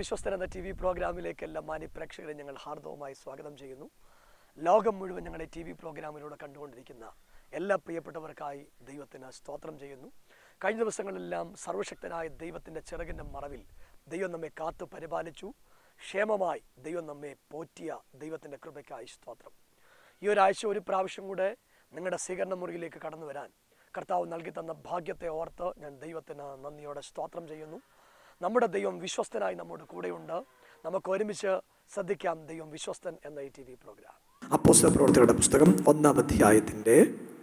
വിശ്വസ്തൻ എന്ന T V പ്രോഗ്രാമിലേക്ക് എല്ലാ മാന്യ പ്രേക്ഷകരെ ഞങ്ങൾ ഹാർദവമായി സ്വാഗതം ചെയ്യുന്നു ലോകം മുഴുവൻ ഞങ്ങളെ ടി വി പ്രോഗ്രാമിലൂടെ കണ്ടുകൊണ്ടിരിക്കുന്ന എല്ലാ പ്രിയപ്പെട്ടവർക്കായി ദൈവത്തിന് സ്തോത്രം ചെയ്യുന്നു കഴിഞ്ഞ ദിവസങ്ങളെല്ലാം സർവശക്തനായ ദൈവത്തിൻ്റെ ചിറകിൻ്റെ മറവിൽ ദൈവം നമ്മെ കാത്തു പരിപാലിച്ചു ക്ഷേമമായി ദൈവം നമ്മെ പോറ്റിയ ദൈവത്തിൻ്റെ കൃപയ്ക്കായി സ്തോത്രം ഈ ഒരാഴ്ച ഒരു പ്രാവശ്യം കൂടെ നിങ്ങളുടെ സ്വീകരണ മുറിയിലേക്ക് കടന്നു വരാൻ കർത്താവ് നൽകി തന്ന ഭാഗ്യത്തെ ഓർത്ത് ഞാൻ ദൈവത്തിന് നന്ദിയോടെ സ്തോത്രം ചെയ്യുന്നു നമ്മുടെ ദൈവം വിശ്വസ്തനായി നമ്മുടെ കൂടെയുണ്ട് നമുക്ക് ഒരുമിച്ച് ശ്രദ്ധിക്കാം ദൈവം വിശ്വസ്തൻ എന്ന ഈ ടി വി പ്രോഗ്രാം അപ്പോസ്തല പ്രവർത്തികളുടെ പുസ്തകം ഒന്നാം അധ്യായത്തിൻ്റെ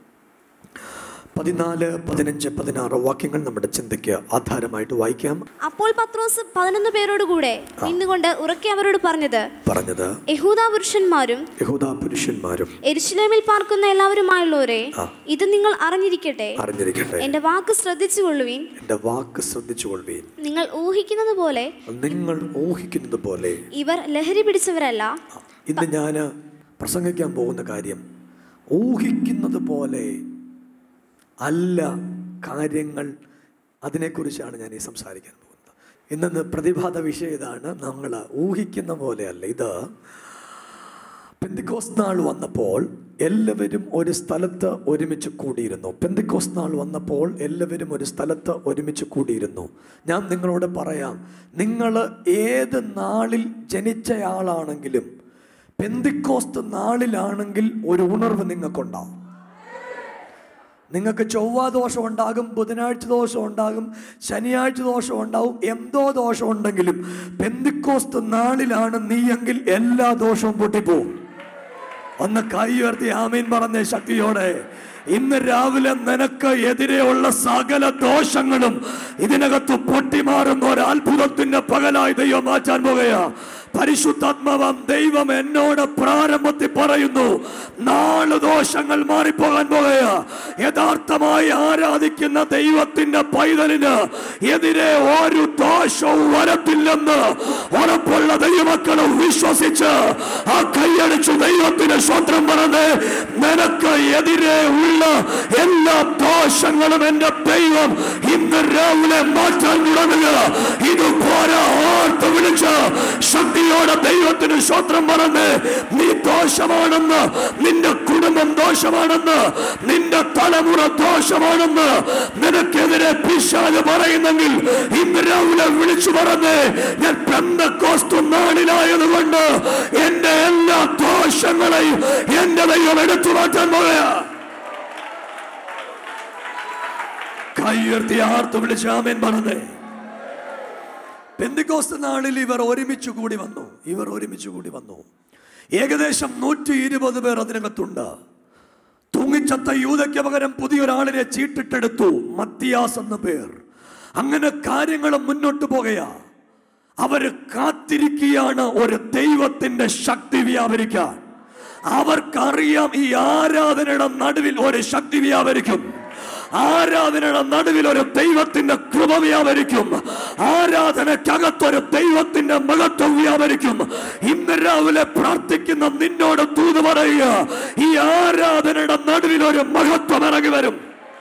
പതിനാല് പതിനഞ്ച് പതിനാറ് വാക്യങ്ങൾ നമ്മുടെ ചിന്തയ്ക്ക് ആധാരമായിട്ട് വായിക്കാം അപ്പോൾ പത്രോസ് പതിനൊന്ന് പേരോട് കൂടെ നിന്നുകൊണ്ട് ഉറക്കെ അവരോട് പറഞ്ഞത് പറഞ്ഞത് യഹൂദ പുരുഷന്മാരും യഹൂദ പുരുഷന്മാരും എരുശലേമിൽ പാർക്കുന്ന എല്ലാവരുമായുള്ളവരെ ആ. ഇത് നിങ്ങൾ അറിഞ്ഞിരിക്കട്ടെ അറിഞ്ഞിരിക്കട്ടെ എന്റെ വാക്ക് ശ്രദ്ധിച്ചുകൊള്ളുവീൻ എൻ്റെ വാക്ക് ശ്രദ്ധിച്ചുകൊള്ളുവീൻ നിങ്ങൾ ഊഹിക്കുന്നത് പോലെ നിങ്ങൾ ഊഹിക്കുന്നത് പോലെ ഇവർ ലഹരി പിടിച്ചവരല്ല ഇന്ന് ഞാൻ പ്രസംഗിക്കാൻ പോകുന്ന കാര്യം ഊഹിക്കുന്നത് പോലെ അല്ല കാര്യങ്ങൾ അതിനെക്കുറിച്ചാണ് ഞാൻ ഈ സംസാരിക്കാൻ പോകുന്നത് ഇന്ന് പ്രതിഭാത വിഷയം ഇതാണ് നമ്മൾ ഊഹിക്കുന്ന പോലെയല്ല ഇത് പെന്തിക്കോസ് നാൾ വന്നപ്പോൾ എല്ലാവരും ഒരു സ്ഥലത്ത് ഒരുമിച്ച് കൂടിയിരുന്നു പെന്തിക്കോസ് നാൾ വന്നപ്പോൾ എല്ലാവരും ഒരു സ്ഥലത്ത് ഒരുമിച്ച് കൂടിയിരുന്നു ഞാൻ നിങ്ങളോട് പറയാം നിങ്ങൾ ഏത് നാളിൽ ജനിച്ചയാളാണെങ്കിലും പെന്തിക്കോസ്ത് നാളിലാണെങ്കിൽ ഒരു ഉണർവ് നിങ്ങൾക്കുണ്ടാവും നിങ്ങൾക്ക് ചൊവ്വ ദോഷം ഉണ്ടാകും ബുധനാഴ്ച ദോഷം ഉണ്ടാകും ശനിയാഴ്ച ദോഷം ഉണ്ടാവും എന്തോ ദോഷം ഉണ്ടെങ്കിലും പെന്തിക്കോസ്ത് നാളിലാണ് നീയെങ്കിൽ എല്ലാ ദോഷവും പൊട്ടിപ്പോവും ഒന്ന് കൈ ഉയർത്തി ആമീൻ പറഞ്ഞ ശക്തിയോടെ ഇന്ന് രാവിലെ നിനക്ക് എതിരെയുള്ള സകല ദോഷങ്ങളും ഇതിനകത്ത് പൊട്ടിമാറുന്ന ഒരു അത്ഭുതത്തിന്റെ പകലായി ദൈവം മാറ്റാൻ പോകുകയാ പരിശുദ്ധാത്മാവാം ദൈവം എന്നോട് പ്രാരംഭത്തിൽ പറയുന്നു നാല് ദോഷങ്ങൾ മാറിപ്പോകാൻ പോകുകയാ യഥാർത്ഥമായി ആരാധിക്കുന്ന ദൈവത്തിന്റെ പൈതലിന് എതിരെ ഒരു ദോഷവും വരത്തില്ലെന്ന് ഉറപ്പുള്ള ദൈവമക്കൾ വിശ്വസിച്ച് ആ കൈയടിച്ചു ദൈവത്തിന് സ്വത്രം പറഞ്ഞ് നിനക്ക് എതിരെ ഉള്ള എല്ലാ ദോഷങ്ങളും എന്റെ ദൈവം ഇന്ന് രാവിലെ മാറ്റാൻ തുടങ്ങുക ഇത് പോരാ ഓർത്ത് വിളിച്ച് ശക്തിയോടെ ദൈവത്തിന് സ്വത്രം പറഞ്ഞ് നീ ദോഷമാണെന്ന് നിന്റെ കുടുംബം ദോഷമാണെന്ന് നിന്റെ തലമുറ ദോഷമാണെന്ന് നിനക്കെതിരെ പിശാല് പറയുന്നെങ്കിൽ ഇന്ന് രാവിലെ വിളിച്ചു പറഞ്ഞ് ഞാൻ പെന്തക്കോസ്തു നാളിലായതുകൊണ്ട് എന്റെ എല്ലാ ദോഷങ്ങളെയും എന്റെ ദൈവം എടുത്തു മാറ്റാൻ പോവുക കൈയുയർത്തി ആർത്ത് വിളിച്ച് ആമേൻ പറഞ്ഞേ പെന്തിക്കോസ്ത് നാളിൽ ഇവർ ഒരുമിച്ച് കൂടി വന്നു ഇവർ ഒരുമിച്ച് കൂടി വന്നു ഏകദേശം നൂറ്റി ഇരുപത് പേർ അതിനകത്തുണ്ട് തൂങ്ങിച്ചത്ത യൂതയ്ക്ക് പകരം പുതിയൊരാളിനെ ചീട്ടിട്ടെടുത്തു മത്തിയാസ് എന്ന പേർ അങ്ങനെ കാര്യങ്ങൾ മുന്നോട്ട് പോകുകയാ അവര് കാത്തിരിക്കുകയാണ് ഒരു ദൈവത്തിന്റെ ശക്തി വ്യാപരിക്കാൻ അവർക്കറിയാം ഈ ആരാധനയുടെ നടുവിൽ ഒരു ശക്തി വ്യാപരിക്കും ആരാധനയുടെ നടുവിൽ ഒരു ദൈവത്തിന്റെ കൃപ വ്യാപരിക്കും ആരാധനക്കകത്തൊരു ദൈവത്തിന്റെ മഹത്വം വ്യാപരിക്കും ഇന്ന് രാവിലെ പ്രാർത്ഥിക്കുന്ന നിന്നോട് തൂത് പറയുക ഈ ആരാധനയുടെ നടുവിൽ ഒരു മഹത്വം ഇറങ്ങി വരും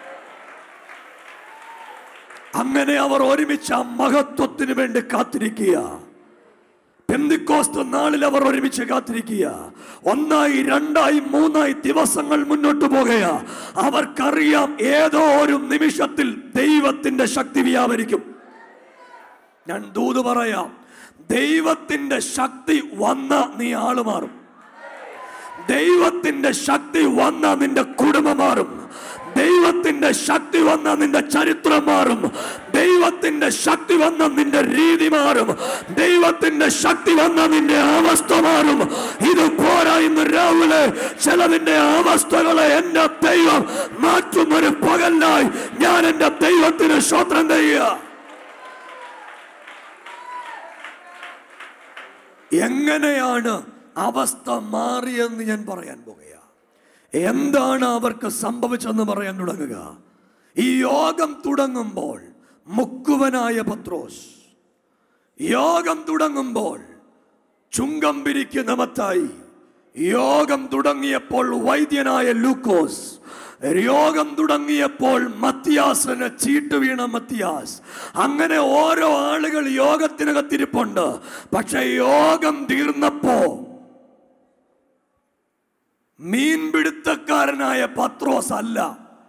അങ്ങനെ അവർ ഒരുമിച്ച് ആ മഹത്വത്തിന് വേണ്ടി കാത്തിരിക്കുക പെന്തിക്കോസ്ത് നാളിൽ അവർ ഒരുമിച്ച് കാത്തിരിക്കുക ഒന്നായി രണ്ടായി മൂന്നായി ദിവസങ്ങൾ മുന്നോട്ട് പോകുക അവർക്കറിയാം ഏതോ ഒരു നിമിഷത്തിൽ ദൈവത്തിന്റെ ശക്തി വ്യാപരിക്കും ഞാൻ ദൂത് പറയാം ദൈവത്തിന്റെ ശക്തി വന്ന നീ ആള് മാറും ദൈവത്തിന്റെ ശക്തി വന്ന നിന്റെ കുടുംബം മാറും ദൈവത്തിന്റെ ശക്തി വന്ന നിന്റെ ചരിത്രം മാറും ദൈവത്തിന്റെ ശക്തി വന്ന നിന്റെ രീതി മാറും ദൈവത്തിന്റെ ശക്തി വന്ന നിന്റെ അവസ്ഥ മാറും ഇത് പോരാ ഇന്ന് രാവിലെ ചിലതിന്റെ അവസ്ഥകളെ എന്റെ ദൈവം മാറ്റുന്നൊരു പകലിനായി ഞാൻ എന്റെ ദൈവത്തിന് സ്വത്രം ചെയ്യുക എങ്ങനെയാണ് അവസ്ഥ മാറിയെന്ന് ഞാൻ പറയാൻ പോകുക എന്താണ് അവർക്ക് സംഭവിച്ചെന്ന് പറയാൻ തുടങ്ങുക ഈ യോഗം തുടങ്ങുമ്പോൾ മുക്കുവനായ പത്രോസ് യോഗം തുടങ്ങുമ്പോൾ ചുങ്കം പിരിക്കുന്ന മത്തായി യോഗം തുടങ്ങിയപ്പോൾ വൈദ്യനായ ലൂക്കോസ് രോഗം തുടങ്ങിയപ്പോൾ മത്തിയാസിന് ചീട്ട് വീണ മത്തിയാസ് അങ്ങനെ ഓരോ ആളുകൾ യോഗത്തിനകത്തിരിപ്പുണ്ട് പക്ഷെ യോഗം തീർന്നപ്പോ മീൻപിടുത്തക്കാരനായ പത്രോസ് അല്ല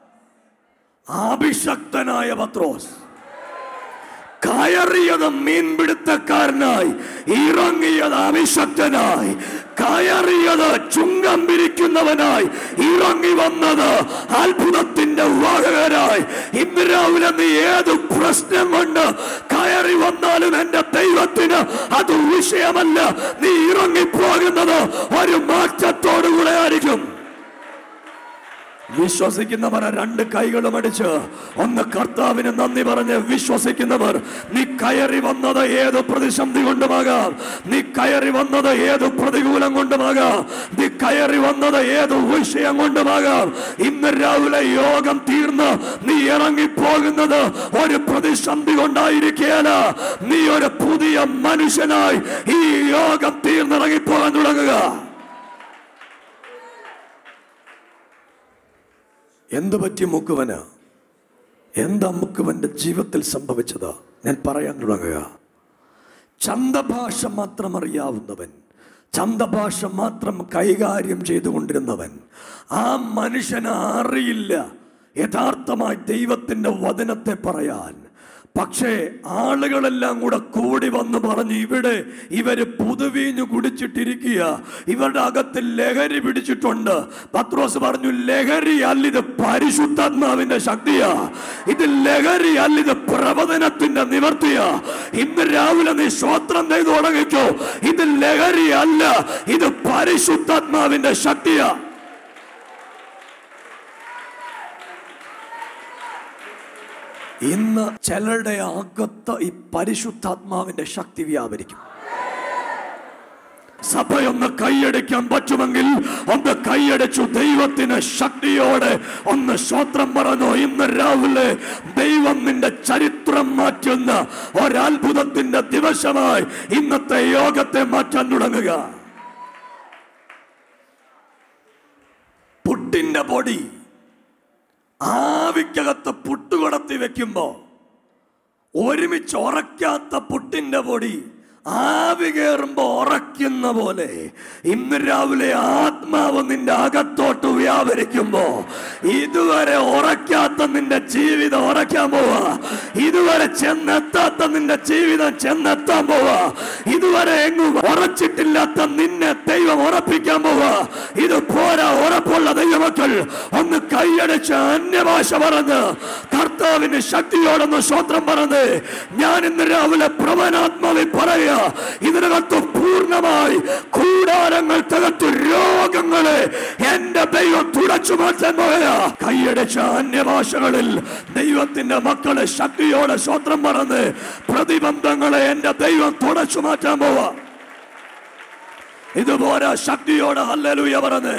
അഭിഷക്തനായ പത്രോസ് കയറിയത് മീൻപിടുത്തക്കാരനായി ഇറങ്ങിയത് അഭിഷക്തനായി കയറിയത് ചുങ്കം പിരിക്കുന്നവനായി ഇറങ്ങി വന്നത് അത്ഭുതത്തിന്റെ വാഹകരായി ഇന്ന് രാവിലെ നീ ഏത് പ്രശ്നം കൊണ്ട് കയറി വന്നാലും എന്റെ ദൈവത്തിന് അത് വിഷയമല്ല നീ ഇറങ്ങിപ്പോകുന്നത് ഒരു മാറ്റത്തോടുകൂടെ ആയിരിക്കും വിശ്വസിക്കുന്നവർ രണ്ട് കൈകളും അടിച്ച് ഒന്ന് കർത്താവിന് നന്ദി പറഞ്ഞ് വിശ്വസിക്കുന്നവർ നീ കയറി വന്നത് ഏത് പ്രതിസന്ധി കൊണ്ടുമാകാം നീ കയറി വന്നത് ഏത് പ്രതികൂലം കൊണ്ടുമാകാം നീ കയറി വന്നത് ഏത് വിഷയം കൊണ്ടുമാകാം ഇന്ന് രാവിലെ യോഗം തീർന്ന് നീ ഇറങ്ങിപ്പോകുന്നത് ഒരു പ്രതിസന്ധി കൊണ്ടായിരിക്കുകയല്ല നീ ഒരു പുതിയ മനുഷ്യനായി ഈ യോഗം തീർന്നിറങ്ങിപ്പോകാൻ തുടങ്ങുക എന്ത് പറ്റി മുക്കുവന് എന്താ മുക്കുവന്റെ ജീവിതത്തിൽ സംഭവിച്ചത് ഞാൻ പറയാൻ തുടങ്ങുക ചന്തഭാഷ മാത്രം അറിയാവുന്നവൻ ചന്തഭാഷ മാത്രം കൈകാര്യം ചെയ്തുകൊണ്ടിരുന്നവൻ ആ മനുഷ്യന് അറിയില്ല യഥാർത്ഥമായി ദൈവത്തിന്റെ വചനത്തെ പറയാൻ പക്ഷേ ആളുകളെല്ലാം കൂടെ കൂടി വന്ന് പറഞ്ഞു ഇവിടെ ഇവര് പുതുവീഞ്ഞു കുടിച്ചിട്ടിരിക്കുക ഇവരുടെ അകത്ത് ലഹരി പിടിച്ചിട്ടുണ്ട് പത്രോസ് പറഞ്ഞു ലഹരി അല്ല ഇത് പരിശുദ്ധാത്മാവിന്റെ ശക്തിയാ ഇത് ലഹരി അല്ല ഇത് പ്രവചനത്തിന്റെ നിവർത്തിയാ ഇന്ന് രാവിലെ നീ സ്വത്രം ചെയ്തു തുടങ്ങിക്കോ ഇത് ലഹരി അല്ല ഇത് പരിശുദ്ധാത്മാവിന്റെ ശക്തിയാ ഇന്ന് ചിലരുടെ അകത്ത് ഈ പരിശുദ്ധാത്മാവിന്റെ ശക്തി വ്യാപരിക്കും സഭയൊന്ന് കൈയടിക്കാൻ പറ്റുമെങ്കിൽ ഒന്ന് കൈയടിച്ചു ദൈവത്തിന് ശക്തിയോടെ ഒന്ന് സ്വത്രം പറഞ്ഞു ഇന്ന് രാവിലെ ദൈവം നിന്റെ ചരിത്രം മാറ്റുന്ന ഒരത്ഭുതത്തിന്റെ ദിവസമായി ഇന്നത്തെ യോഗത്തെ മാറ്റാൻ തുടങ്ങുക പുട്ടിന്റെ പൊടി ആവിക്കകത്ത് പുട്ടുകൊടത്തി വെക്കുമ്പോ ഒരുമിച്ച് ഉറക്കാത്ത പുട്ടിന്റെ പൊടി ആവി കയറുമ്പോ ഉറക്കുന്ന പോലെ ഇന്ന് രാവിലെ ആത്മാവ് നിന്റെ അകത്തോട്ട് വ്യാപരിക്കുമ്പോ ഇതുവരെ ഉറക്കാത്ത നിന്റെ ജീവിതം ഉറക്കാൻ പോവാ ഇതുവരെ ചെന്നെത്താത്ത നിന്റെ ജീവിതം ചെന്നെത്താൻ പോവാ ഇതുവരെ എങ്ങും ഉറച്ചിട്ടില്ലാത്ത നിന്നെ ദൈവം ഉറപ്പിക്കാൻ പോവാ ഇത് പോരാ ഉറപ്പുള്ള ദൈവമക്കൾ ഒന്ന് കൈയടിച്ച് അന്യഭാഷ പറഞ്ഞ് കർത്താവിന് ശക്തിയോടൊന്ന് സ്വത്രം പറഞ്ഞ് ഞാൻ ഇന്ന് രാവിലെ പ്രവനാത്മാവിൽ പറയുക ഇതിനകത്ത് പൂർണ്ണമായി കൂടാരങ്ങൾ തകർത്ത് രോഗങ്ങളെ എന്റെ ദൈവം തുടച്ചു മാറ്റാൻ പോയ കൈയടിച്ച അന്യഭാഷകളിൽ ദൈവത്തിന്റെ മക്കളെ ശക്തിയോടെ സ്വത്രം പറഞ്ഞ് പ്രതിബന്ധങ്ങളെ എന്റെ ദൈവം തുടച്ചു മാറ്റാൻ പോവാ ഇതുപോലെ ശക്തിയോടെ ഹല്ലേലൂയ പറഞ്ഞ്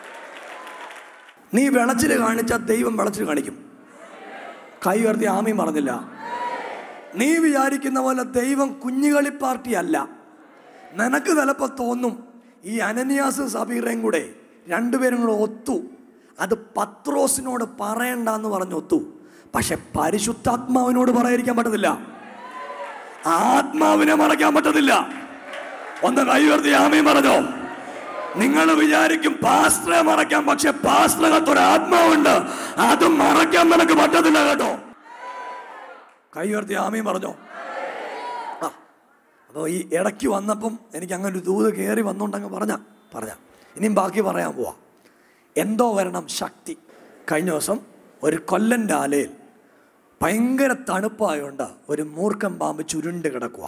നീ വിളച്ചിൽ കാണിച്ച ദൈവം വിളച്ചിൽ കാണിക്കും കൈ ഉയർത്തി ആമയും പറഞ്ഞില്ല നീ വിചാരിക്കുന്ന പോലെ ദൈവം കുഞ്ഞുകളി പാർട്ടി അല്ല നിനക്ക് ചിലപ്പോൾ തോന്നും ഈ അനന്യാസും സബീറയും കൂടെ രണ്ടുപേരും കൂടെ ഒത്തു അത് പത്രോസിനോട് പറയണ്ടെന്ന് പറഞ്ഞു ഒത്തു പക്ഷെ പരിശുദ്ധാത്മാവിനോട് പറയാതിരിക്കാൻ പറ്റത്തില്ല ആത്മാവിനെ മറയ്ക്കാൻ പറ്റത്തില്ല ഒന്ന് കൈ ഉയർത്തി ആമയും പറഞ്ഞോ നിങ്ങൾ വിചാരിക്കും പാസ്റ്ററെ മറയ്ക്കാം പക്ഷെ പാസ്റ്ററകത്തൊരു ആത്മാവുണ്ട് അത് മറയ്ക്കാൻ നിനക്ക് പറ്റത്തില്ല കേട്ടോ കൈ ഉയർത്തി ആമയും പറഞ്ഞോ ആ അപ്പോൾ ഈ ഇടയ്ക്ക് വന്നപ്പം എനിക്ക് അങ്ങനെ ഒരു ദൂത് കയറി വന്നുകൊണ്ടങ്ങ് പറഞ്ഞ പറഞ്ഞ ഇനിയും ബാക്കി പറയാൻ പോവാ എന്തോ വരണം ശക്തി കഴിഞ്ഞ ദിവസം ഒരു കൊല്ലൻ്റെ ആലയിൽ ഭയങ്കര തണുപ്പായോണ്ട് ഒരു മൂർഖൻ പാമ്പ് ചുരുണ്ട് കിടക്കുക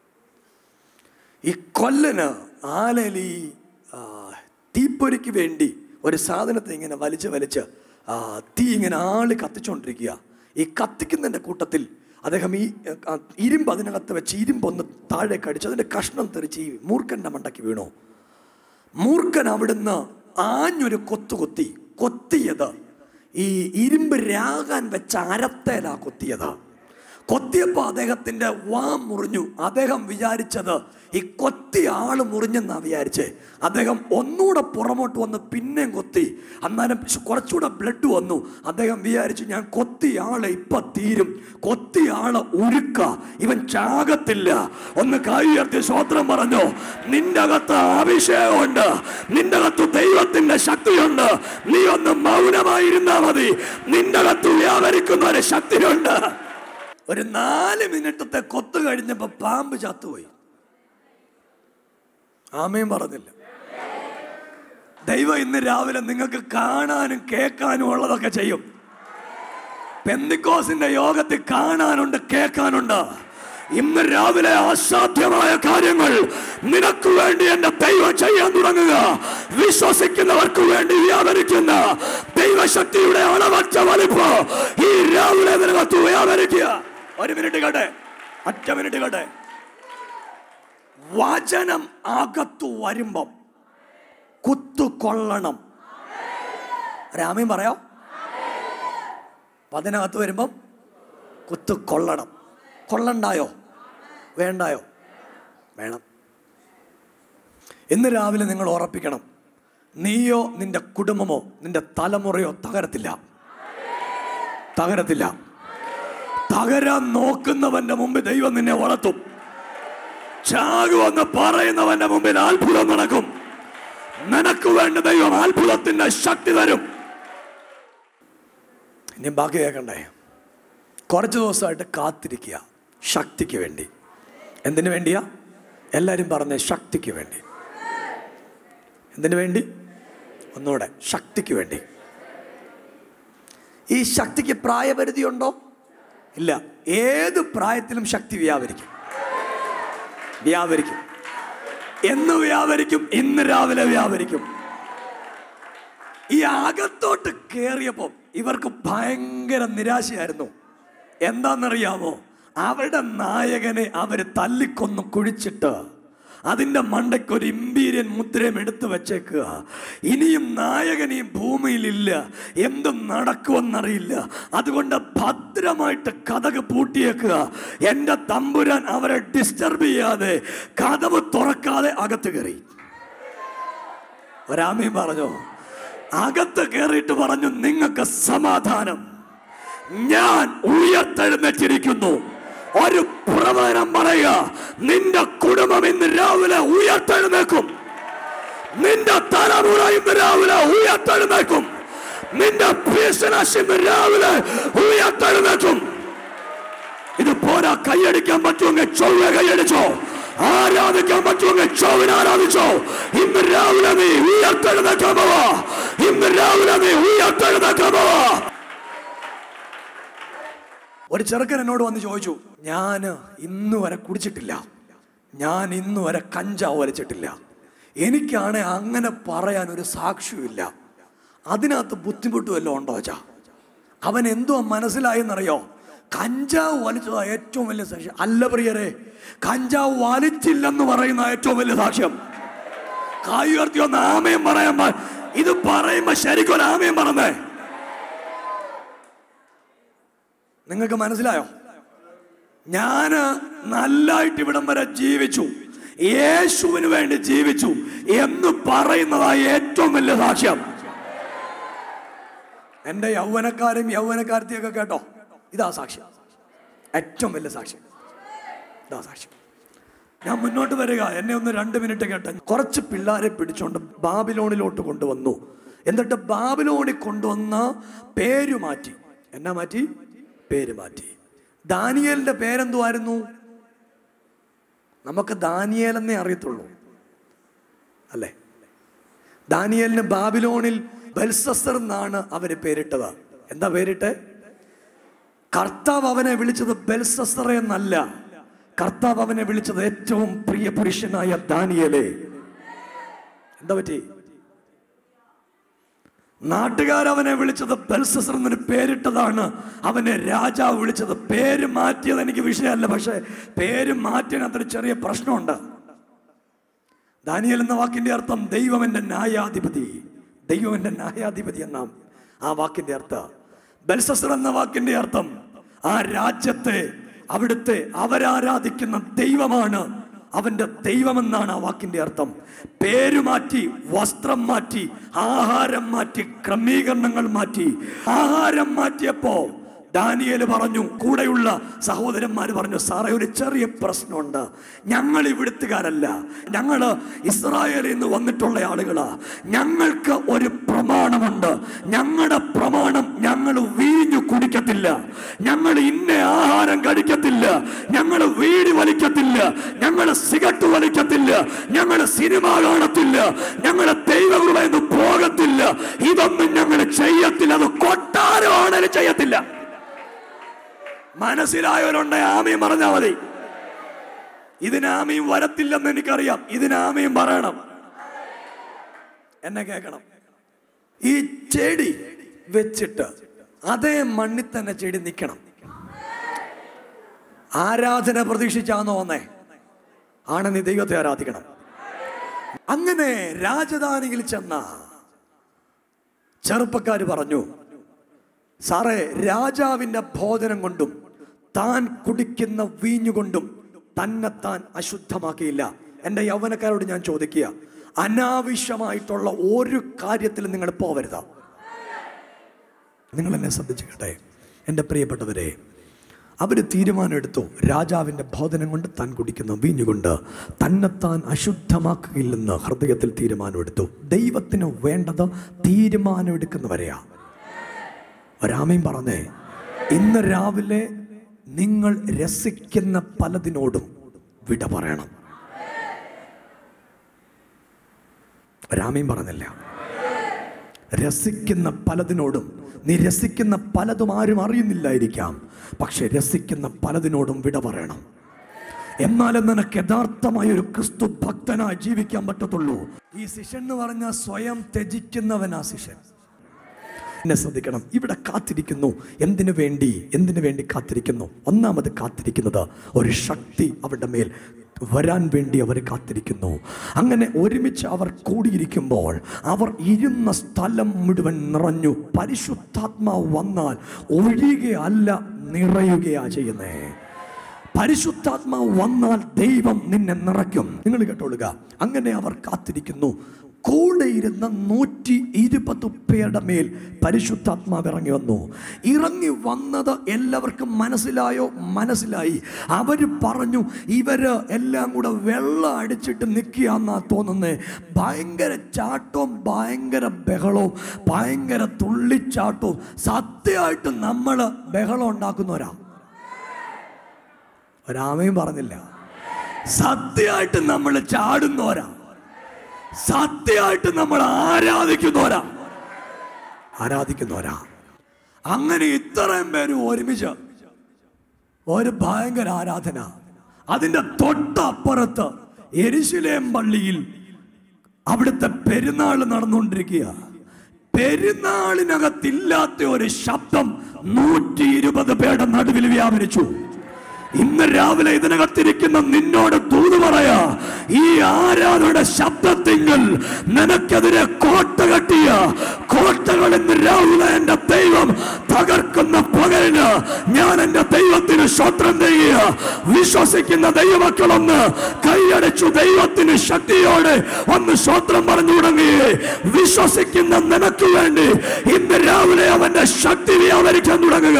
ഈ കൊല്ലന് ആലയിൽ ഈ ആ, തീപ്പൊരിക്ക് വേണ്ടി ഒരു സാധനത്തെ ഇങ്ങനെ വലിച്ച് വലിച്ച് ആ, തീ ഇങ്ങനെ ആള് കത്തിച്ചുകൊണ്ടിരിക്കുക ഈ കത്തിക്കുന്നതിൻ്റെ കൂട്ടത്തിൽ അദ്ദേഹം ഈ ആ, ഇരുമ്പ് അതിനകത്ത് വെച്ച് ഇരുമ്പൊന്ന് താഴെ കടിച്ച് അതിൻ്റെ കഷ്ണം തെറിച്ച് ഈ മൂർഖൻ്റെ മണ്ടയ്ക്ക് വീണു മൂർഖൻ അവിടുന്ന് ആഞ്ഞൊരു കൊത്തു കൊത്തി കൊത്തിയത് ഈ ഇരുമ്പ് രാകാൻ വെച്ച അരത്തേലാ കൊത്തിയത് കൊത്തിയപ്പോൾ അദ്ദേഹത്തിന്റെ വാ മുറിഞ്ഞു അദ്ദേഹം വിചാരിച്ചത് ഈ കൊത്തി ആള് മുറിഞ്ഞെന്നാ വിചാരിച്ചേ അദ്ദേഹം ഒന്നുകൂടെ പുറമോട്ട് വന്ന് പിന്നെയും കൊത്തി അന്നേരം ശ് കുറച്ചുകൂടെ ബ്ലഡ് വന്നു അദ്ദേഹം വിചാരിച്ചു ഞാൻ കൊത്തി ആളെ ഇപ്പൊ തീരും കൊത്തി ആളെ ഉരുക്ക ഇവൻ ചാകത്തില്ല ഒന്ന് കൈ ഉയർത്തി സ്വോത്രം പറഞ്ഞു നിന്റെ അകത്ത് അഭിഷേകമുണ്ട് നിന്റെ അകത്ത് ദൈവത്തിന്റെ ശക്തിയുണ്ട് നീ ഒന്ന് മൗനമായിരുന്നാ മതി നിന്റെ അകത്ത് വ്യാപരിക്കുന്ന ഒരു ശക്തിയുണ്ട് ഒരു നാല് മിനിറ്റത്തെ കൊത്തു കഴിഞ്ഞപ്പോ പാമ്പ് ചത്തുപോയി ആമയും പറഞ്ഞില്ല ദൈവം ഇന്ന് രാവിലെ നിങ്ങൾക്ക് കാണാനും കേൾക്കാനും ഉള്ളതൊക്കെ ചെയ്യും പെന്തിക്കോസിന്റെ യോഗത്തിൽ കാണാനുണ്ട് കേൾക്കാനുണ്ട് ഇന്ന് രാവിലെ അസാധ്യമായ കാര്യങ്ങൾ നിനക്ക് വേണ്ടി എന്റെ ദൈവം ചെയ്യാൻ തുടങ്ങുക വിശ്വസിക്കുന്നവർക്ക് വേണ്ടി വ്യാപരിക്കുന്ന ദൈവശക്തിയുടെ അളവറ്റ വലിപ്പ് ഈ രാവിലെ നിനകത്ത് വ്യാപരിക്കുക ഒരു മിനിറ്റ് കേട്ടെ ഒറ്റ മിനിറ്റ് കേട്ടെ വചനം അകത്തു വരുമ്പം കുത്തുകൊള്ളണം രാമയും പറയാം അതിനകത്ത് വരുമ്പം കുത്തു കൊള്ളണം കൊള്ളണ്ടായോ വേണ്ടായോ വേണം ഇന്ന് രാവിലെ നിങ്ങൾ ഉറപ്പിക്കണം നീയോ നിന്റെ കുടുംബമോ നിന്റെ തലമുറയോ തകരത്തില്ല തകരത്തില്ല തകരാൻ നോക്കുന്നവന്റെ മുമ്പിൽ ദൈവം നിന്നെ വളർത്തും ചാകുവെന്ന് പറയുന്നവന്റെ മുമ്പിൽ അത്ഭുതം നടക്കും നിനക്ക് വേണ്ട ദൈവം അത്ഭുതത്തിന്റെ ശക്തി തരും ഇനി ബാക്കി കേൾക്കണ്ടേ കുറച്ച് ദിവസമായിട്ട് കാത്തിരിക്കുക ശക്തിക്ക് വേണ്ടി എന്തിനു വേണ്ടിയാ എല്ലാവരും പറഞ്ഞ ശക്തിക്ക് വേണ്ടി എന്തിനു വേണ്ടി ഒന്നുകൂടെ ശക്തിക്ക് വേണ്ടി ഈ ശക്തിക്ക് പ്രായപരിധി ഉണ്ടോ ഇല്ല ഏത് പ്രായത്തിലും ശക്തി വ്യാപരിക്കും വ്യാപരിക്കും എന്ന് വ്യാപരിക്കും ഇന്ന് രാവിലെ വ്യാപരിക്കും ഈ അകത്തോട്ട് കയറിയപ്പോൾ ഇവർക്ക് ഭയങ്കര നിരാശയായിരുന്നു എന്താണെന്നറിയാമോ അവരുടെ നായകനെ അവര് തല്ലിക്കൊന്ന് കുഴിച്ചിട്ട് അതിൻ്റെ മണ്ടയ്ക്ക് ഒരു ഇമ്പീരിയൻ മുദ്രയും എടുത്തു വെച്ചേക്കുക ഇനിയും നായകൻ ഈ ഭൂമിയിലില്ല എന്തും നടക്കുമെന്നറിയില്ല അതുകൊണ്ട് ഭദ്രമായിട്ട് കഥക് പൂട്ടിയേക്കുക എൻ്റെ തമ്പുരാൻ അവരെ ഡിസ്റ്റർബ് ചെയ്യാതെ കഥവ് തുറക്കാതെ അകത്ത് കയറി ഒരാമയും പറഞ്ഞു അകത്ത് കയറിയിട്ട് പറഞ്ഞു നിങ്ങൾക്ക് സമാധാനം ഞാൻ ഉയർത്തെഴുന്നേറ്റിരിക്കുന്നു ഒരു പ്രവചനം പറയുക നിന്റെ കുടുംബം ഇന്ന് രാവിലെ ഉയർത്തെഴുന്നേക്കും നിന്റെ തലമുറ ഇന്ന് രാവിലെ ഉയർത്തെഴുന്നേക്കും നിന്റെ ബിസിനസ് ഇന്ന് രാവിലെ ഉയർത്തെഴുന്നേക്കും ഇത് പോരാ കൈയടിക്കാൻ പറ്റുമെങ്കിൽ ചൊവ്വ കൈയടിച്ചോ ആരാധിക്കാൻ പറ്റുമെങ്കിൽ ചൊവ്വിനെ ആരാധിച്ചോ ഇന്ന് രാവിലെ നീ ഉയർത്തെഴുന്നേക്കാൻ പോവാ ഇന്ന് രാവിലെ നീ ഉയർത്തെഴുന്നേക്കാൻ പോവാ ഒരു ചെറുക്കൻ എന്നോട് വന്ന് ചോദിച്ചു ഞാൻ ഇന്ന് വരെ കുടിച്ചിട്ടില്ല ഞാൻ ഇന്ന് വരെ കഞ്ചാവ് വലിച്ചിട്ടില്ല എനിക്കാണ് അങ്ങനെ പറയാൻ ഒരു സാക്ഷ്യമില്ല അതിനകത്ത് ബുദ്ധിമുട്ട് വല്ലതും ഉണ്ടോ ചാ അവൻ എന്തോ മനസ്സിലായെന്നറിയോ കഞ്ചാവ് വലിച്ചതാ ഏറ്റവും വലിയ സാക്ഷ്യം അല്ല പ്രിയരെ കഞ്ചാവ് വലിച്ചില്ലെന്ന് പറയുന്ന ഏറ്റവും വലിയ സാക്ഷ്യം കായ് ഉയർത്തി ഒന്ന് ആമയും പറയാൻ പാ- ഇത് പറയുമ്പോ ശരിക്കും ഒരു ആമയും പറഞ്ഞേ നിങ്ങൾക്ക് മനസ്സിലായോ ഞാന് നല്ലായിട്ട് ഇവിടം വരെ ജീവിച്ചു യേശുവിന് വേണ്ടി ജീവിച്ചു എന്ന് പറയുന്നതായ ഏറ്റവും വലിയ സാക്ഷ്യം എന്റെ യൗവനക്കാരും യൗവനക്കാരത്തെയൊക്കെ കേട്ടോ ഇതാ സാക്ഷ്യം ഏറ്റവും വലിയ സാക്ഷ്യം ഇതാ സാക്ഷ്യം ഞാൻ മുന്നോട്ട് വരിക എന്നെ ഒന്ന് രണ്ട് മിനിറ്റ് കേട്ട കുറച്ച് പിള്ളേരെ പിടിച്ചോണ്ട് ബാബിലോണിലോട്ട് കൊണ്ടുവന്നു എന്നിട്ട് ബാബിലോണിൽ കൊണ്ടുവന്ന പേര് മാറ്റി എന്നാ മാറ്റി പേര് മാറ്റി ദാനിയേലിന്റെ പേരെന്തുവായിരുന്നു നമുക്ക് ദാനിയേൽ എന്നേ അറിയത്തുള്ളൂ അല്ലേ ദാനിയേലിന് ബാബിലോണിൽ ബൽസസർ എന്നാണ് അവര് പേരിട്ടത് എന്താ പേരിട്ട് കർത്താവ് അവനെ വിളിച്ചത് ബെൽസസർ എന്നല്ല കർത്താവ് അവനെ വിളിച്ചത് ഏറ്റവും പ്രിയ പുരുഷനായ ദാനിയലെ എന്താ പറ്റി നാട്ടുകാർ അവനെ വിളിച്ചത് ബെൽസസർ എന്നൊരു പേരിട്ടതാണ് അവനെ രാജാവ് വിളിച്ചത് പേര് മാറ്റിയത് എനിക്ക് വിഷയമല്ല പക്ഷെ പേര് മാറ്റിയതിനകത്തൊരു ചെറിയ പ്രശ്നമുണ്ട് ദാനിയൽ എന്ന വാക്കിന്റെ അർത്ഥം ദൈവം എൻ്റെ ന്യായാധിപതി ദൈവം എൻ്റെ ന്യായാധിപതി എന്നാം ആ വാക്കിന്റെ അർത്ഥം ബൽസസർ എന്ന വാക്കിന്റെ അർത്ഥം ആ രാജ്യത്തെ അവിടുത്തെ അവരാരാധിക്കുന്ന ദൈവമാണ് അവന്റെ ദൈവമെന്നാണ് ആ വാക്കിന്റെ അർത്ഥം പേര് മാറ്റി വസ്ത്രം മാറ്റി ആഹാരം മാറ്റി ക്രമീകരണങ്ങൾ മാറ്റി ആഹാരം മാറ്റിയപ്പോ ദാനിയേല് പറഞ്ഞു കൂടെയുള്ള സഹോദരന്മാർ പറഞ്ഞു സാറേ ഒരു ചെറിയ പ്രശ്നമുണ്ട് ഞങ്ങൾ ഇവിടുത്തുകാരല്ല ഞങ്ങള് ഇസ്രായേലിൽ നിന്ന് വന്നിട്ടുള്ള ആളുകളാ ഞങ്ങൾക്ക് ഒരു പ്രമാണമുണ്ട് ഞങ്ങളുടെ പ്രമാണം ഞങ്ങൾ വീഞ്ഞു കുടിക്കത്തില്ല ഞങ്ങൾ ഇന്ന ആഹാരം കഴിക്കത്തില്ല ഞങ്ങൾ വീട് വലിക്കത്തില്ല ഞങ്ങൾ സിഗരറ്റ് വലിക്കത്തില്ല ഞങ്ങൾ സിനിമ കാണത്തില്ല ഞങ്ങൾ ദൈവകൃപയെന്ന് പോകത്തില്ല ഇതൊന്നും ഞങ്ങൾ ചെയ്യത്തില്ല അത് കൊട്ടാരമാണേലും ചെയ്യത്തില്ല മനസ്സിലായവരുണ്ട് ആമയും പറഞ്ഞാൽ മതി ഇതിനാമയും വരത്തില്ലെന്ന് എനിക്കറിയാം ഇതിനാമയും പറയണം എന്നെ കേൾക്കണം ഈ ചെടി വെച്ചിട്ട് അതേ മണ്ണിൽ തന്നെ ചെടി നിൽക്കണം ആരാധന പ്രതീക്ഷിച്ചാന്നോ വന്നേ ആണ് നീ ദൈവത്തെ ആരാധിക്കണം അങ്ങനെ രാജധാനിയിൽ ചെന്ന ചെറുപ്പക്കാർ പറഞ്ഞു സാറേ രാജാവിന്റെ ഭോജനം കൊണ്ടും താൻ കുടിക്കുന്ന വീഞ്ഞുകൊണ്ടും തന്നെത്താൻ അശുദ്ധമാക്കിയില്ല എൻ്റെ യൗവനക്കാരോട് ഞാൻ ചോദിക്കുക അനാവശ്യമായിട്ടുള്ള ഒരു കാര്യത്തിലും നിങ്ങൾ പോവരുത് നിങ്ങൾ എന്നെ ശ്രദ്ധിച്ചിട്ടെ എൻ്റെ പ്രിയപ്പെട്ടവരെ അവർ തീരുമാനമെടുത്തു രാജാവിൻ്റെ ബോധനം കൊണ്ട് താൻ കുടിക്കുന്ന വീഞ്ഞുകൊണ്ട് തന്നെത്താൻ അശുദ്ധമാക്കുകയില്ലെന്ന് ഹൃദയത്തിൽ തീരുമാനമെടുത്തു ദൈവത്തിന് വേണ്ടത് തീരുമാനമെടുക്കുന്നവരെയാ ഒരാമയും പറഞ്ഞേ ഇന്ന് രാവിലെ നിങ്ങൾ രസിക്കുന്ന പലതിനോടും വിട പറയണം ഒരാമയും പറഞ്ഞില്ല രസിക്കുന്ന പലതിനോടും നീ രസിക്കുന്ന പലതും ആരും അറിയുന്നില്ലായിരിക്കാം പക്ഷെ രസിക്കുന്ന പലതിനോടും വിട പറയണം എന്നാലേ നിനക്ക് യഥാർത്ഥമായ ഒരു ക്രിസ്തു ഭക്തനായി ജീവിക്കാൻ പറ്റത്തുള്ളൂ ഈ ശിഷ്യൻ എന്ന് പറഞ്ഞ സ്വയം ത്യജിക്കുന്നവനാ ശിഷ്യൻ എന്നെ ശ്രദ്ധിക്കണം ഇവിടെ കാത്തിരിക്കുന്നു എന്തിനു വേണ്ടി എന്തിനു വേണ്ടി കാത്തിരിക്കുന്നു ഒന്നാമത് കാത്തിരിക്കുന്നത് ഒരു ശക്തി അവരുടെ മേൽ വരാൻ വേണ്ടി അവർ കാത്തിരിക്കുന്നു അങ്ങനെ ഒരുമിച്ച് അവർ കൂടിയിരിക്കുമ്പോൾ അവർ ഇരുന്ന സ്ഥലം മുഴുവൻ നിറഞ്ഞു പരിശുദ്ധാത്മാവ് വന്നാൽ ഒഴിയുകയല്ല നിറയുകയാ ചെയ്യുന്നേ പരിശുദ്ധാത്മാവ് വന്നാൽ ദൈവം നിന്നെ നിറയ്ക്കും നിങ്ങൾ കേട്ടോളുക അങ്ങനെ അവർ കാത്തിരിക്കുന്നു കൂടെ ഇരുന്ന നൂറ്റി ഇരുപത് പേരുടെ മേൽ പരിശുദ്ധാത്മാവ് ഇറങ്ങി വന്നു ഇറങ്ങി വന്നത് എല്ലാവർക്കും മനസ്സിലായോ മനസ്സിലായി അവര് പറഞ്ഞു ഇവര് എല്ലാം കൂടെ വെള്ളം അടിച്ചിട്ട് നിൽക്കുകയെന്നാ തോന്നുന്നേ ഭയങ്കര ചാട്ടവും ഭയങ്കര ബഹളവും ഭയങ്കര തുള്ളിച്ചാട്ടവും സത്യമായിട്ട് നമ്മൾ ബഹളം ഉണ്ടാക്കുന്നവരാ ഒരാമയും പറഞ്ഞില്ല സത്യമായിട്ട് നമ്മൾ ചാടുന്നവരാ സത്യമായിട്ട് നമ്മൾ ആരാധിക്കുന്നവരാ ആരാധിക്കുന്നവരാ അങ്ങനെ ഇത്രയും പേര് ഒരുമിച്ച് ഒരു ഭയങ്കര ആരാധന അതിന്റെ തൊട്ടപ്പുറത്ത് എരിശിലേം പള്ളിയിൽ അവിടുത്തെ പെരുന്നാൾ നടന്നുകൊണ്ടിരിക്കുക പെരുന്നാളിനകത്തില്ലാത്ത ഒരു ശബ്ദം നൂറ്റി ഇരുപത് പേരുടെ നടുവിൽ വ്യാപരിച്ചു ഇന്ന് രാവിലെ ഇതിനകത്തിരിക്കുന്ന നിന്നോട് തൂതു പറയാ ഈ ആരാധനയുടെ ശബ്ദത്തിങ്കിൽ നിനക്കെതിരെ കോട്ട കെട്ടിയ കോട്ടകൾ ഇന്ന് രാവിലെ എന്റെ ദൈവം തകർക്കുന്ന പകലിന് ഞാൻ എന്റെ ദൈവത്തിന് സ്വത്രം ചെയ്യുക വിശ്വസിക്കുന്ന ദൈവമക്കളൊന്ന് കൈയടച്ചു ദൈവത്തിന് ശക്തിയോടെ ഒന്ന് സ്വത്രം പറഞ്ഞു തുടങ്ങുകയെ വിശ്വസിക്കുന്ന നിനക്ക് വേണ്ടി ഇന്ന് രാവിലെ അവന്റെ ശക്തി വ്യാപരിക്കാൻ തുടങ്ങുക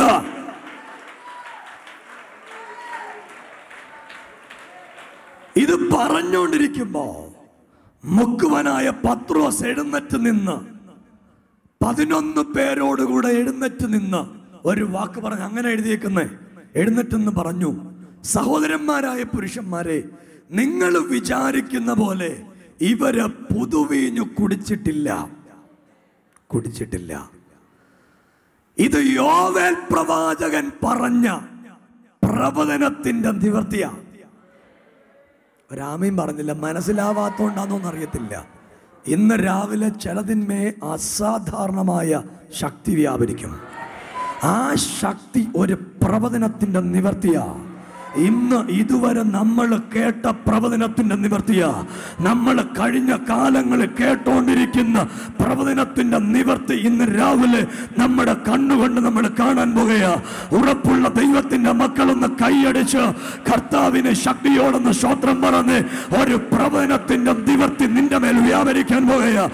ഇത് പറഞ്ഞുകൊണ്ടിരിക്കുമ്പോ മുക്കുവനായ പത്രോസ് എഴുന്നേറ്റ് നിന്ന് പതിനൊന്ന് പേരോടുകൂടെ എഴുന്നേറ്റ് നിന്ന് ഒരു വാക്ക് പറഞ്ഞ് അങ്ങനെ എഴുതിയേക്കുന്നേ എഴുന്നേറ്റെന്ന് പറഞ്ഞു സഹോദരന്മാരായ പുരുഷന്മാരെ നിങ്ങൾ വിചാരിക്കുന്ന പോലെ ഇവര് പുതുവീഞ്ഞു കുടിച്ചിട്ടില്ല കുടിച്ചിട്ടില്ല ഇത് യോവേൽ പ്രവാചകൻ പറഞ്ഞ പ്രവചനത്തിന്റെ നിവർത്തിയാണ് ഒരാമയും പറഞ്ഞില്ല മനസ്സിലാവാത്തോണ്ടാന്നോന്ന് അറിയത്തില്ല ഇന്ന് രാവിലെ ചിലതിന്മേ അസാധാരണമായ ശക്തി വ്യാപരിക്കും ആ ശക്തി ഒരു പ്രവചനത്തിന്റെ നിവർത്തിയാ ഇന്ന് ഇതുവരെ നമ്മൾ കേട്ട പ്രവചനത്തിന്റെ നിവർത്തിയ നമ്മൾ കഴിഞ്ഞ കാലങ്ങളിൽ കേട്ടോണ്ടിരിക്കുന്ന പ്രവചനത്തിന്റെ നിവർത്തി ഇന്ന് രാവിലെ നമ്മുടെ കണ്ണുകൊണ്ട് നമ്മൾ കാണാൻ പോകുക ഉറപ്പുള്ള ദൈവത്തിന്റെ മക്കളൊന്ന് കൈയടിച്ച് കർത്താവിനെ ശക്തിയോടൊന്ന് ശ്രോത്രം പറഞ്ഞ് ഒരു പ്രവചനത്തിന്റെ നിവർത്തി നിന്റെ മേൽ വ്യാപരിക്കാൻ പോകുക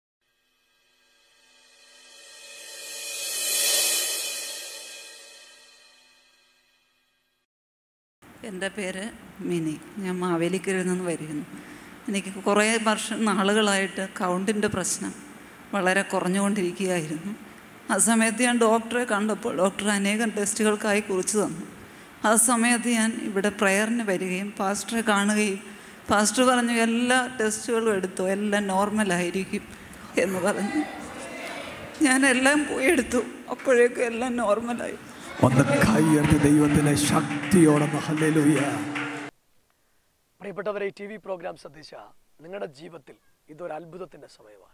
എൻ്റെ പേര് മിനി ഞാൻ മാവേലിക്കരയിൽ നിന്ന് വരുന്നു എനിക്ക് കുറേ വർഷം നാളുകളായിട്ട് കൗണ്ടിൻ്റെ പ്രശ്നം വളരെ കുറഞ്ഞുകൊണ്ടിരിക്കുകയായിരുന്നു ആ സമയത്ത് ഞാൻ ഡോക്ടറെ കണ്ടപ്പോൾ ഡോക്ടർ അനേകം ടെസ്റ്റുകൾക്കായി കുറിച്ച് തന്നു ആ സമയത്ത് ഞാൻ ഇവിടെ പ്രയറിന് വരികയും പാസ്റ്ററെ കാണുകയും പാസ്റ്റർ പറഞ്ഞു എല്ലാ ടെസ്റ്റുകളും എടുത്തു എല്ലാം നോർമലായിരിക്കും എന്ന് പറഞ്ഞു ഞാൻ എല്ലാം പോയി എടുത്തു അപ്പോഴേക്കും എല്ലാം നോർമലായി ഒന്ന് കൈയർത്തി ദൈവത്തിലെ ശക്തിയോടൊന്ന് ഹല്ലേലൂയ പ്രിയപ്പെട്ടവരെ ടി വി പ്രോഗ്രാം ശ്രദ്ധിച്ച നിങ്ങളുടെ ജീവിതത്തിൽ ഇതൊരു അത്ഭുതത്തിന്റെ സമയമാണ്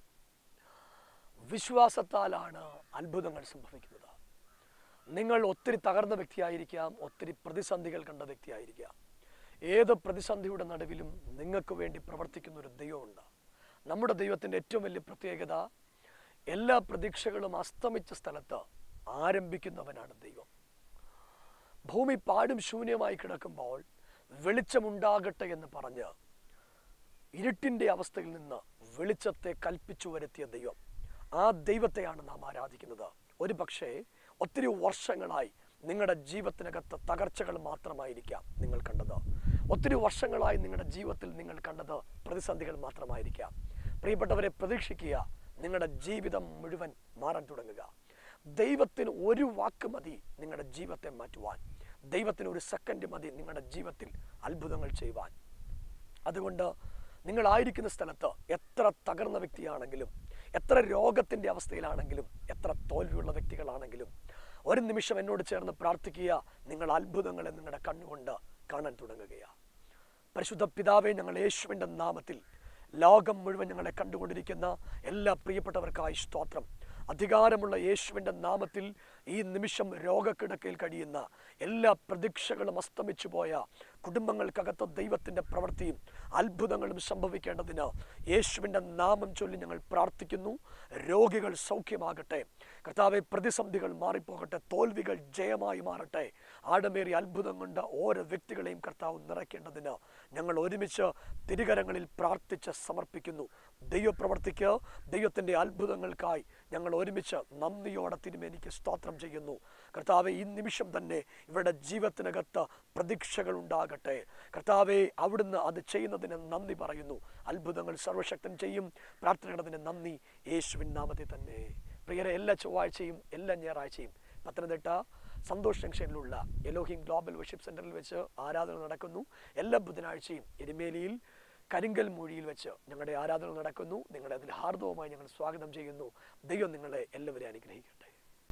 വിശ്വാസത്താലാണ് അത്ഭുതങ്ങൾ സംഭവിക്കുന്നത് നിങ്ങൾ ഒത്തിരി തകർന്ന വ്യക്തിയായിരിക്കാം ഒത്തിരി പ്രതിസന്ധികൾ കണ്ട വ്യക്തിയായിരിക്കാം ഏത് പ്രതിസന്ധിയുടെ നടുവിലും നിങ്ങൾക്ക് വേണ്ടി പ്രവർത്തിക്കുന്ന ഒരു ദൈവമുണ്ട് നമ്മുടെ ദൈവത്തിൻ്റെ ഏറ്റവും വലിയ പ്രത്യേകത എല്ലാ പ്രതീക്ഷകളും അസ്തമിച്ച സ്ഥലത്ത് ആരംഭിക്കുന്നവനാണ് ദൈവം ഭൂമി പാടും ശൂന്യമായി കിടക്കുമ്പോൾ വെളിച്ചമുണ്ടാകട്ടെ എന്ന് പറഞ്ഞ് ഇരുട്ടിൻ്റെ അവസ്ഥയിൽ നിന്ന് വെളിച്ചത്തെ കൽപ്പിച്ചു വരുത്തിയ ദൈവം ആ ദൈവത്തെയാണ് നാം ആരാധിക്കുന്നത് ഒരു പക്ഷേ ഒത്തിരി വർഷങ്ങളായി നിങ്ങളുടെ ജീവിതത്തിനകത്ത് തകർച്ചകൾ മാത്രമായിരിക്കാം നിങ്ങൾ കണ്ടത് ഒത്തിരി വർഷങ്ങളായി നിങ്ങളുടെ ജീവിതത്തിൽ നിങ്ങൾ കണ്ടത് പ്രതിസന്ധികൾ മാത്രമായിരിക്കാം പ്രിയപ്പെട്ടവരെ പ്രതീക്ഷിക്കുക നിങ്ങളുടെ ജീവിതം മുഴുവൻ മാറാൻ തുടങ്ങുക ദൈവത്തിന് ഒരു വാക്ക് മതി നിങ്ങളുടെ ജീവിതത്തെ മാറ്റുവാൻ ദൈവത്തിന് ഒരു സെക്കൻഡ് മതി നിങ്ങളുടെ ജീവിതത്തിൽ അത്ഭുതങ്ങൾ ചെയ്യുവാൻ അതുകൊണ്ട് നിങ്ങളായിരിക്കുന്ന സ്ഥലത്ത് എത്ര തകർന്ന വ്യക്തിയാണെങ്കിലും എത്ര രോഗത്തിൻ്റെ അവസ്ഥയിലാണെങ്കിലും എത്ര തോൽവിയുള്ള വ്യക്തികളാണെങ്കിലും ഒരു നിമിഷം എന്നോട് ചേർന്ന് പ്രാർത്ഥിക്കുക നിങ്ങൾ അത്ഭുതങ്ങളെ നിങ്ങളുടെ കണ്ണുകൊണ്ട് കാണാൻ തുടങ്ങുകയാണ് പരിശുദ്ധ പിതാവെ ഞങ്ങൾ യേശുവിൻ്റെ നാമത്തിൽ ലോകം മുഴുവൻ ഞങ്ങളെ കണ്ടുകൊണ്ടിരിക്കുന്ന എല്ലാ പ്രിയപ്പെട്ടവർക്കായി സ്തോത്രം അധികാരമുള്ള യേശുവിൻ്റെ നാമത്തിൽ ഈ നിമിഷം രോഗക്കിടക്കയിൽ കഴിയുന്ന എല്ലാ പ്രതീക്ഷകളും അസ്തമിച്ചു പോയ കുടുംബങ്ങൾക്കകത്ത് ദൈവത്തിൻ്റെ പ്രവൃത്തിയും അത്ഭുതങ്ങളും സംഭവിക്കേണ്ടതിന് യേശുവിൻ്റെ നാമം ചൊല്ലി ഞങ്ങൾ പ്രാർത്ഥിക്കുന്നു രോഗികൾ സൗഖ്യമാകട്ടെ കർത്താവെ പ്രതിസന്ധികൾ മാറിപ്പോകട്ടെ തോൽവികൾ ജയമായി മാറട്ടെ ആടമേറിയ അത്ഭുതം കൊണ്ട് ഓരോ വ്യക്തികളെയും കർത്താവ് നിറയ്ക്കേണ്ടതിന് ഞങ്ങൾ ഒരുമിച്ച് തിരുകരങ്ങളിൽ പ്രാർത്ഥിച്ച് സമർപ്പിക്കുന്നു ദൈവപ്രവർത്തിക്ക് ദൈവത്തിൻ്റെ അത്ഭുതങ്ങൾക്കായി ഞങ്ങൾ ഒരുമിച്ച് നന്ദിയോടെ തിരുമേനിക്ക് സ്തോത്രം ചെയ്യുന്നു കർത്താവെ ഈ നിമിഷം തന്നെ ഇവരുടെ ജീവിതത്തിനകത്ത് പ്രതീക്ഷകൾ ഉണ്ടാകട്ടെ കർത്താവെ അവിടുന്ന് അത് ചെയ്യുന്നതിന് നന്ദി പറയുന്നു അത്ഭുതങ്ങൾ സർവശക്തൻ ചെയ്യും പ്രാർത്ഥനകളതിന് നന്ദി യേശുവിൻ നാമത്തിൽ തന്നെ പ്രിയരെ എല്ലാ ചൊവ്വാഴ്ചയും എല്ലാ ഞായറാഴ്ചയും പത്തനംതിട്ട സന്തോഷ് ജംഗ്ഷനിലുള്ള എലോഹിം ഗ്ലോബൽ വർഷിപ്പ് സെന്ററിൽ വെച്ച് ആരാധന നടക്കുന്നു എല്ലാ ബുധനാഴ്ചയും എരുമേലിയിൽ കരിങ്കൽ മൂഴിയിൽ വെച്ച് ഞങ്ങളുടെ ആരാധന നടക്കുന്നു നിങ്ങളെ അതിൽ ഹാർദവമായി ഞങ്ങൾ സ്വാഗതം ചെയ്യുന്നു ദൈവം നിങ്ങളെ എല്ലാവരെയും അനുഗ്രഹിക്കട്ടെ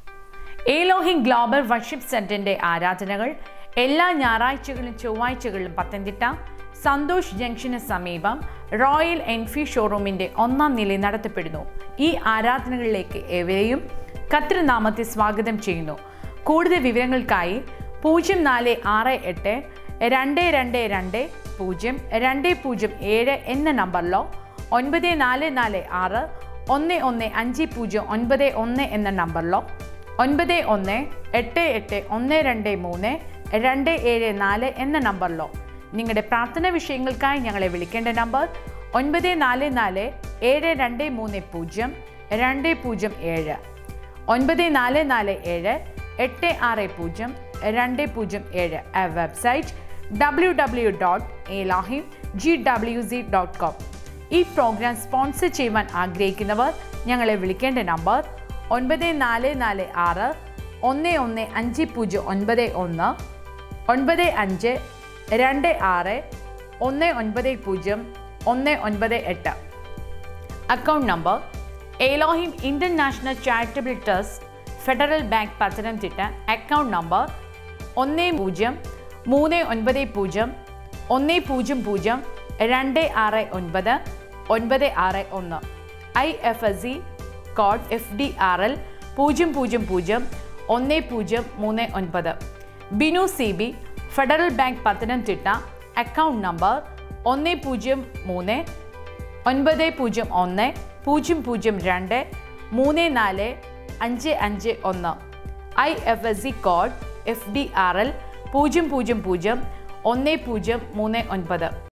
ഏലോഹിം ഗ്ലോബൽ വർഷിപ്പ് സെന്ററിന്റെ ആരാധനകൾ എല്ലാ ഞായറാഴ്ചകളും ചൊവ്വാഴ്ചകളിലും പത്തനംതിട്ട സന്തോഷ് ജംഗ്ഷന് സമീപം റോയൽ എൻഫീൽഡ് ഷോറൂമിന്റെ ഒന്നാം നിലയിൽ നടത്തപ്പെടുന്നു ഈ ആരാധനകളിലേക്ക് ഏവരെയും കർത്തൃനാമത്തിൽ സ്വാഗതം ചെയ്യുന്നു കൂടുതൽ വിവരങ്ങൾക്കായി പൂജ്യം നാല് ആറ് എട്ട് രണ്ട് രണ്ട് രണ്ട് പൂജ്യം രണ്ട് പൂജ്യം ഏഴ് എന്ന നമ്പറിലോ ഒൻപത് നാല് നാല് ആറ് ഒന്ന് ഒന്ന് അഞ്ച് പൂജ്യം ഒൻപത് ഒന്ന് എന്ന നമ്പറിലോ ഒൻപത് ഒന്ന് എട്ട് എട്ട് ഒന്ന് രണ്ട് മൂന്ന് രണ്ട് ഏഴ് നാല് എന്ന നമ്പറിലോ നിങ്ങളുടെ പ്രാർത്ഥന വിഷയങ്ങൾക്കായി ഞങ്ങളെ വിളിക്കേണ്ട നമ്പർ ഒൻപത് നാല് നാല് ഏഴ് രണ്ട് മൂന്ന് പൂജ്യം രണ്ട് പൂജ്യം ഏഴ് ഒൻപത് നാല് നാല് ഏഴ് എട്ട് ആറ് പൂജ്യം രണ്ട് പൂജ്യം ഏഴ് website W W dot Elohim G W C dot com ഈ പ്രോഗ്രാം സ്പോൺസർ ചെയ്യുവാൻ ആഗ്രഹിക്കുന്നവർ ഞങ്ങളെ വിളിക്കേണ്ട നമ്പർ ഒൻപത് നാല് നാല് ആറ് ഒന്ന് ഒന്ന് അഞ്ച് പൂജ്യം ഒൻപത് ഒന്ന് ഒൻപത് അഞ്ച് രണ്ട് ആറ് ഒന്ന് ഒൻപത് പൂജ്യം ഒന്ന് ഒൻപത് എട്ട് account number Elohim international charitable trust Federal Bank Pathanamthitta account number ഒന്ന് പൂജ്യം മൂന്ന് ഒൻപത് പൂജ്യം ഒന്ന് പൂജ്യം പൂജ്യം രണ്ട് ആറ് ഒൻപത് ഒൻപത് ആറ് ഒന്ന് I F S C code F D R L പൂജ്യം പൂജ്യം പൂജ്യം ഒന്ന് പൂജ്യം മൂന്ന് ഒൻപത് Binu C B Federal Bank Pathanamthitta account number ഒന്ന് പൂജ്യം മൂന്ന് ഒൻപത് പൂജ്യം ഒന്ന് പൂജ്യം പൂജ്യം രണ്ട് മൂന്ന് നാല് അഞ്ച് അഞ്ച് ഒന്ന് I F S C code F D R L പൂജ്യം പൂജ്യം പൂജ്യം ഒന്ന് പൂജ്യം മൂന്ന് ഒൻപത്